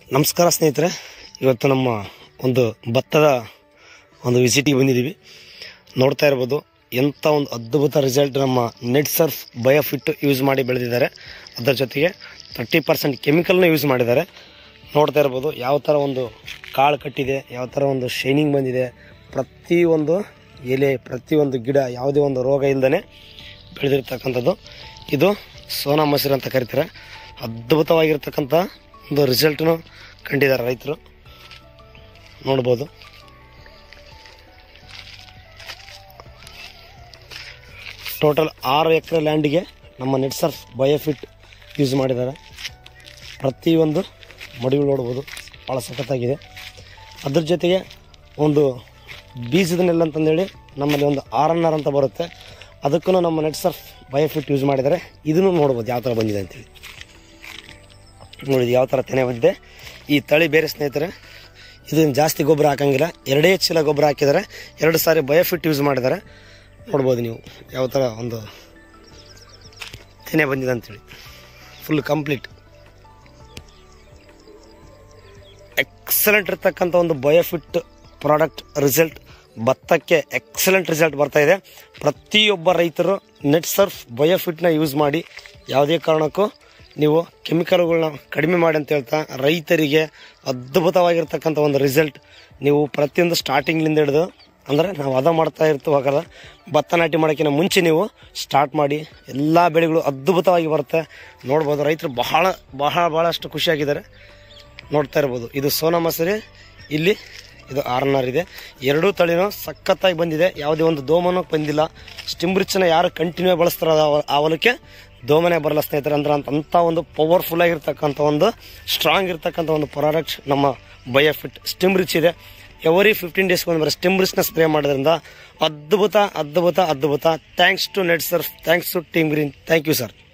ನಮಸ್ಕಾರ ಸ್ನೇಹಿತರೆ ಇವತ್ತು ನಮ್ಮ ಒಂದು ಭತ್ತದ ಒಂದು ವಿಸಿಟಿಗೆ ಬಂದಿದ್ದೀವಿ ನೋಡ್ತಾ ಇರ್ಬೋದು ಎಂಥ ಒಂದು ಅದ್ಭುತ ರಿಸಲ್ಟ್ ನಮ್ಮ ನೆಟ್ ಸರ್ಫ್ ಬಯೋಫಿಟ್ ಯೂಸ್ ಮಾಡಿ ಬೆಳೆದಿದ್ದಾರೆ ಅದರ ಜೊತೆಗೆ ತರ್ಟಿ ಪರ್ಸೆಂಟ್ ಕೆಮಿಕಲ್ನ ಯೂಸ್ ಮಾಡಿದ್ದಾರೆ ನೋಡ್ತಾ ಇರ್ಬೋದು ಯಾವ ಥರ ಒಂದು ಕಾಳು ಕಟ್ಟಿದೆ ಯಾವ ಥರ ಒಂದು ಶೈನಿಂಗ್ ಬಂದಿದೆ ಪ್ರತಿಯೊಂದು ಎಲೆ ಪ್ರತಿಯೊಂದು ಗಿಡ ಯಾವುದೇ ಒಂದು ರೋಗ ಇಲ್ಲದೇ ಬೆಳೆದಿರ್ತಕ್ಕಂಥದ್ದು ಇದು ಸೋನಾ ಮಸೂರಿ ಅಂತ ಕರಿತಾರೆ ಅದ್ಭುತವಾಗಿರ್ತಕ್ಕಂಥ ಒಂದು ರಿಸಲ್ಟ್ನು ಕಂಡಿದ್ದಾರೆ ರೈತರು ನೋಡ್ಬೋದು ಟೋಟಲ್ ಆರು ಎಕರೆ ಲ್ಯಾಂಡಿಗೆ ನಮ್ಮ ನೆಟ್ ಸರ್ಫ್ ಬಯೋಫಿಟ್ ಯೂಸ್ ಮಾಡಿದ್ದಾರೆ ಪ್ರತಿಯೊಂದು ಮಡಿಗಳು ನೋಡ್ಬೋದು ಭಾಳ ಸಖತ್ತಾಗಿದೆ ಅದ್ರ ಜೊತೆಗೆ ಒಂದು ಬೀಜದ ನೆಲ್ ಅಂತಂದೇಳಿ ನಮ್ಮಲ್ಲಿ ಒಂದು ಆರ್ ಎನ್ ಆರ್ ಅಂತ ಬರುತ್ತೆ ಅದಕ್ಕೂ ನಮ್ಮ ನೆಟ್ ಸರ್ಫ್ ಬಯೋಫಿಟ್ ಯೂಸ್ ಮಾಡಿದ್ದಾರೆ ಇದನ್ನು ನೋಡ್ಬೋದು ಯಾವ ಥರ ಬಂದಿದೆ ಅಂತೇಳಿ ನೋಡಿ ಯಾವ ಥರ ತೆನೆ ಬಂದಿದೆ ಈ ತಳಿ ಬೇರೆ ಸ್ನೇಹಿತರೆ ಇದನ್ನು ಜಾಸ್ತಿ ಗೊಬ್ಬರ ಹಾಕಂಗಿಲ್ಲ ಎರಡೇ ಚೀಲ ಗೊಬ್ಬರ ಹಾಕಿದ್ದಾರೆ ಎರಡು ಸಾರಿ ಬಯೋಫಿಟ್ ಯೂಸ್ ಮಾಡಿದ್ದಾರೆ ನೋಡ್ಬೋದು ನೀವು ಯಾವ ಥರ ಒಂದು ತೆನೆ ಬಂದಿದೆ ಅಂತೇಳಿ ಫುಲ್ ಕಂಪ್ಲೀಟ್ ಎಕ್ಸಲೆಂಟ್ ಇರ್ತಕ್ಕಂಥ ಒಂದು ಬಯೋಫಿಟ್ ಪ್ರಾಡಕ್ಟ್ ರಿಸಲ್ಟ್ ಭತ್ತಕ್ಕೆ ಎಕ್ಸಲೆಂಟ್ ರಿಸಲ್ಟ್ ಬರ್ತಾ ಇದೆ ಪ್ರತಿಯೊಬ್ಬ ರೈತರು ನೆಟ್ ಸರ್ಫ್ ಬಯೋಫಿಟ್ನ ಯೂಸ್ ಮಾಡಿ ಯಾವುದೇ ಕಾರಣಕ್ಕೂ ನೀವು ಕೆಮಿಕಲ್ಗಳನ್ನ ಕಡಿಮೆ ಮಾಡಿ ಅಂತ ಹೇಳ್ತಾ ರೈತರಿಗೆ ಅದ್ಭುತವಾಗಿರ್ತಕ್ಕಂಥ ಒಂದು ರಿಸಲ್ಟ್ ನೀವು ಪ್ರತಿಯೊಂದು ಸ್ಟಾರ್ಟಿಂಗ್ಲಿಂದ ಹಿಡಿದು ಅಂದರೆ ನಾವು ಅದ ಮಾಡ್ತಾ ಇರ್ತೀವಾಗಲ್ಲ ಭತ್ತ ನಾಟಿ ಮಾಡೋಕ್ಕಿಂತ ಮುಂಚೆ ನೀವು ಸ್ಟಾರ್ಟ್ ಮಾಡಿ ಎಲ್ಲ ಬೆಳೆಗಳು ಅದ್ಭುತವಾಗಿ ಬರುತ್ತೆ ನೋಡ್ಬೋದು ರೈತರು ಬಹಳ ಬಹಳ ಭಾಳಷ್ಟು ಖುಷಿಯಾಗಿದ್ದಾರೆ ನೋಡ್ತಾ ಇರ್ಬೋದು ಇದು ಸೋನಾ ಮಸೂರಿ ಇಲ್ಲಿ ಇದು ಆರ್ ಎನ್ ಆರ್ ಇದೆ ಎರಡೂ ತಳಿನೂ ಸಖತ್ತಾಗಿ ಬಂದಿದೆ ಯಾವುದೇ ಒಂದು ದೋಮನೂ ಬಂದಿಲ್ಲ ಸ್ಟಿಂಬ್ರಿಚ್ನ ಯಾರು ಕಂಟಿನ್ಯೂ ಬಳಸ್ತಾರೋ ಆ- ಆ ಹೊಲಕ್ಕೆ ದೋಮನೆ ಬರಲ್ಲ ಸ್ನೇಹಿತರೆ ಅಂದ್ರೆ ಅಂತ ಅಂಥ ಒಂದು ಪವರ್ಫುಲ್ ಆಗಿರ್ತಕ್ಕಂಥ ಒಂದು ಸ್ಟ್ರಾಂಗ್ ಇರ್ತಕ್ಕಂಥ ಒಂದು ಪ್ರಾಡಕ್ಟ್ ನಮ್ಮ ಬಯೋಫಿಟ್ ಸ್ಟಿಮ್ರಿಚ್ ಇದೆ ಎವರಿ ಫಿಫ್ಟೀನ್ ಡೇಸ್ಗೆ ಒಂದು ಬರೀ ಸ್ಟಿಮ್ರಿಚ್ನ ಸ್ಪ್ರೇ ಮಾಡೋದ್ರಿಂದ ಅದ್ಭುತ ಅದ್ಭುತ ಅದ್ಭುತ thanks to net sir thanks to team green thank you sir